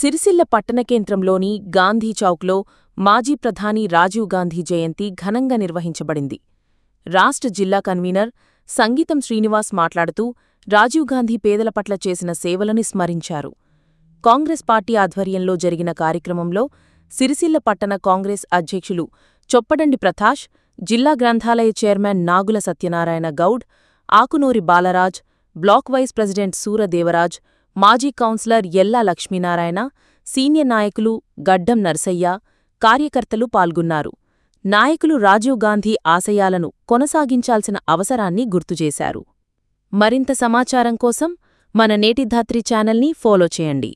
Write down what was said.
సిరిసిల్ల పట్టణ కేంద్రంలోని గాంధీ చౌక్లో మాజీ ప్రధాని రాజీవ్ గాంధీ జయంతి ఘనంగా నిర్వహించబడింది. రాష్ట్ర జిల్లా కన్వీనర్ సంగీతం శ్రీనివాస్ మాట్లాడుతూ రాజీవ్ గాంధీ పేదల పట్ల చేసిన సేవలను స్మరించారు. కాంగ్రెస్ పార్టీ ఆధ్వర్యంలో జరిగిన కార్యక్రమంలో సిరిసిల్ల పట్టణ కాంగ్రెస్ అధ్యక్షులు చొప్పదండి ప్రకాష్, జిల్లా గ్రంథాలయ chairman Nagula Satyanarayana Goud, Akunuri Balraj, block vice president Sura Devaraj, మాజీ కౌన్సిలర్ ఎల్లా లక్ష్మీనారాయణ, సీనియర్ నాయకులు గడ్డం నర్సయ్య, కార్యకర్తలు పాల్గొన్నారు. నాయకులు రాజీవ్ గాంధీ ఆశయాలను కొనసాగించాల్సిన అవసరాన్ని గుర్తుచేశారు. మరింత సమాచారం కోసం మన నేటి ధాత్రి ఛానల్ని ఫాలో చేయండి.